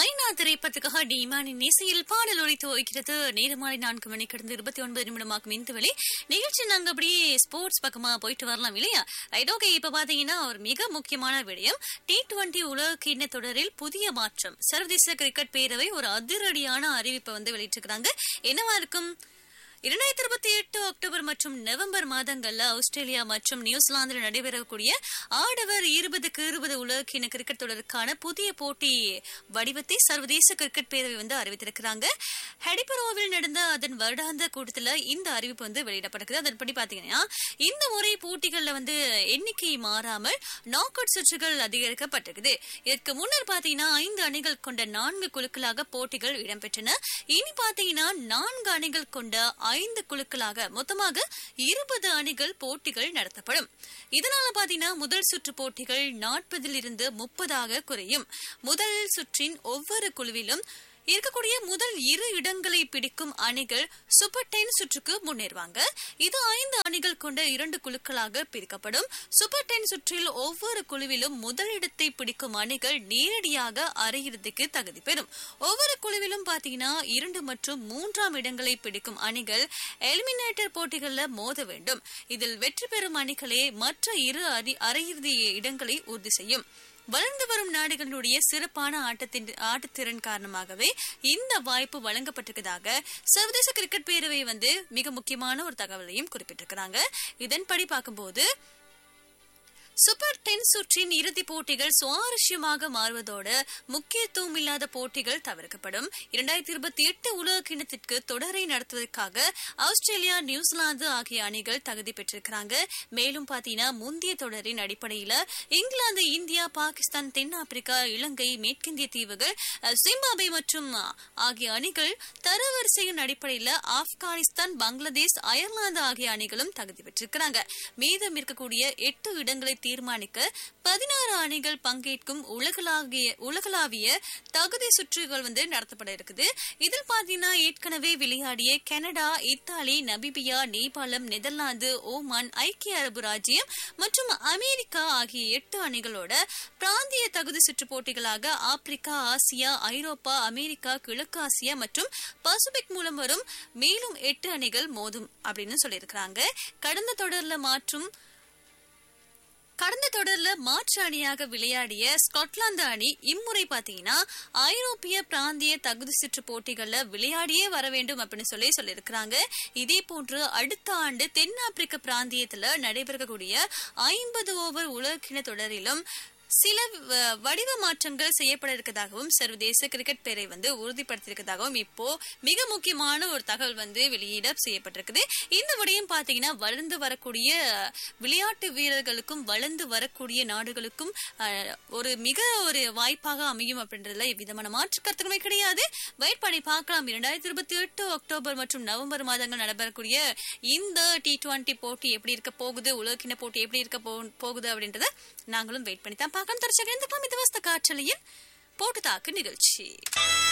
மைனா திரைப்படத்துக்காக டிமானின் இசையில் பாடல் ஒழித்து வைக்கிறது நேரமாலை நான்கு மணி கடந்து இருபத்தி ஒன்பது நிமிடமாக்கும் இந்த வேளை நிகழ்ச்சி நாங்க அப்படியே ஸ்போர்ட்ஸ் பக்கமா போயிட்டு வரலாம் இல்லையா ரைட் ஓகே இப்ப பாத்தீங்கன்னா ஒரு மிக முக்கியமான விடயம் டி டுவெண்டி உலக கிண்ண தொடரில் புதிய மாற்றம் சர்வதேச கிரிக்கெட் பேரவை ஒரு அதிரடியான அறிவிப்பை வந்து வெளியிட்டிருக்கிறாங்க என்னவா இருக்கும் இரண்டாயிரத்தி இருபத்தி எட்டு அக்டோபர் மற்றும் நவம்பர் மாதங்கள்ல ஆஸ்திரேலியா மற்றும் நியூசிலாந்தில் நடைபெறக்கூடிய ஆடவர் இருபதுக்கு இருபது உலகக்கிண கிரிக்கெட் தொடருக்கான புதிய போட்டி வடிவத்தை சர்வதேச கிரிக்கெட் பேரவை வந்து அறிவித்திருக்கிறாங்க ஹெடிபரோவில் நடந்த அதன் வருடாந்த கூட்டத்துல இந்த அறிவிப்பு வந்து வெளியிடப்பட்டிருக்குது அதன்படி பாத்தீங்கன்னா இந்த முறை போட்டிகள்ல வந்து எண்ணிக்கை மாறாமல் நாக் அவுட் சுற்றுகள் அதிகரிக்கப்பட்டிருக்குது இதற்கு முன்னர் பாத்தீங்கன்னா ஐந்து அணிகள் கொண்ட நான்கு குழுக்களாக போட்டிகள் இடம்பெற்றன இனி பாத்தீங்கன்னா நான்கு அணிகள் கொண்ட ஐந்து குழுக்களாக மொத்தமாக இருபது அணிகள் போட்டிகள் நடத்தப்படும் இதனால பாத்தீங்கன்னா முதல் சுற்று போட்டிகள் நாற்பதில் இருந்து முப்பதாக குறையும் முதல் சுற்றின் ஒவ்வொரு குழுவிலும் இருக்கக்கூடிய முதல் இரு இடங்களை பிடிக்கும் அணிகள் சூப்பர் டென் சுற்றுக்கு முன்னேறுவாங்க இது ஐந்து அணிகள் கொண்ட இரண்டு குழுக்களாக பிரிக்கப்படும் சூப்பர் டென் சுற்றில் ஒவ்வொரு குழுவிலும் முதலிடத்தை பிடிக்கும் அணிகள் நேரடியாக அரையிறுதிக்கு தகுதி பெறும் ஒவ்வொரு குழுவிலும் பாத்தீங்கன்னா இரண்டு மற்றும் மூன்றாம் இடங்களை பிடிக்கும் அணிகள் எலிமினேட்டர் போட்டிகள்ல மோத வேண்டும் இதில் வெற்றி பெறும் அணிகளே மற்ற இரு அரி- அரையிறுதி இடங்களை உறுதி செய்யும் வளர்ந்து வரும் நாடுகளுடைய சிறப்பான ஆட்டத்தின் ஆட்டத்திறன் காரணமாகவே இந்த வாய்ப்பு வழங்கப்பட்டிருக்கிறதாக சர்வதேச கிரிக்கெட் பேரவை வந்து மிக முக்கியமான ஒரு தகவலையும் குறிப்பிட்டிருக்கிறாங்க இதன்படி பார்க்கும்போது சூப்பர் டென் சுற்றின் இறுதிப் போட்டிகள் சுவாரஸ்யமாக மாறுவதோடு முக்கியத்துவம் இல்லாத போட்டிகள் தவிர்க்கப்படும் இரண்டாயிரத்தி இருபத்தி எட்டு உலக கிண்ணத்திற்கு தொடரை நடத்துவதற்காக ஆஸ்திரேலியா நியூசிலாந்து ஆகிய அணிகள் தகுதி பெற்றிருக்கிறாங்க மேலும் பாத்தீங்கன்னா முந்தைய தொடரின் அடிப்படையில இங்கிலாந்து இந்தியா பாகிஸ்தான் தென்னாப்பிரிக்கா இலங்கை மேற்கிந்திய தீவுகள் அஹ், ஜிம்பாப்வே மற்றும் ஆகிய அணிகள் தரவரிசையின் அடிப்படையில ஆப்கானிஸ்தான் பங்களாதேஷ் அயர்லாந்து ஆகிய அணிகளும் தகுதி பெற்றிருக்கிறாங்க மீதம் இருக்கக்கூடிய எட்டு இடங்களை தீர்மானிக்க பதினாறு அணிகள் பங்கேற்கும் உலகளாவிய உலகளாவிய தகுதி சுற்றுகள் வந்து நடத்தப்பட இருக்குது இதில் பாத்தீங்கன்னா ஏற்கனவே விளையாடிய கனடா இத்தாலி நபிபியா நேபாளம் நெதர்லாந்து ஓமான் ஐக்கிய அரபு ராஜ்யம் மற்றும் அமெரிக்கா ஆகிய எட்டு அணிகளோட பிராந்திய தகுதி சுற்று போட்டிகளாக ஆப்பிரிக்கா ஆசியா ஐரோப்பா அமெரிக்கா கிழக்கு ஆசியா மற்றும் பசிபிக் மூலம் வரும் மேலும் எட்டு அணிகள் மோதும் அப்படின்னு சொல்லியிருக்கிறாங்க கடந்த தொடர்ல மாற்றும் கடந்த தொடர்ல மாற்று அணியாக விளையாடிய ஸ்காட்லாந்து அணி இம்முறை பாத்தீங்கன்னா ஐரோப்பிய பிராந்திய தகுதி சுற்று போட்டிகள்ல விளையாடியே வர வேண்டும் அப்படின்னு சொல்லி சொல்லியிருக்கிறாங்க இதே போன்று அடுத்த ஆண்டு தென்னாப்பிரிக்க பிராந்தியத்துல நடைபெறக்கூடிய ஐம்பது ஓவர் உலகின தொடரிலும் சில வ- வடிவ மாற்றங்கள் செய்யப்பட இருக்கதாகவும் சர்வதேச கிரிக்கெட் பேரை வந்து உறுதிப்படுத்தியிருக்கதாகவும் இப்போ மிக முக்கியமான ஒரு தகவல் வந்து வெளியிட செய்யப்பட்டிருக்குது இந்த விடயம் பாத்தீங்கன்னா வளர்ந்து வரக்கூடிய விளையாட்டு வீரர்களுக்கும் வளர்ந்து வரக்கூடிய நாடுகளுக்கும் அஹ், ஒரு மிக ஒரு வாய்ப்பாக அமையும் அப்படின்றதுல எவ்விதமான மாற்று கருத்துக்களுமே கிடையாது வெயிட் பண்ணி பார்க்கலாம் இரண்டாயிரத்தி இருபத்தி எட்டு அக்டோபர் மற்றும் நவம்பர் மாதங்கள் நடைபெறக்கூடிய இந்த டி டுவெண்டி போட்டி எப்படி இருக்க போகுது உலகின போட்டி எப்படி இருக்க போ- போகுது அப்படின்றத நாங்களும் வெயிட் பண்ணி தான் பார்க்கலாம் தரிசனம் இந்த காமித்த வஸ்த காற்றலையில் போட்டு தாக்கு நிகழ்ச்சி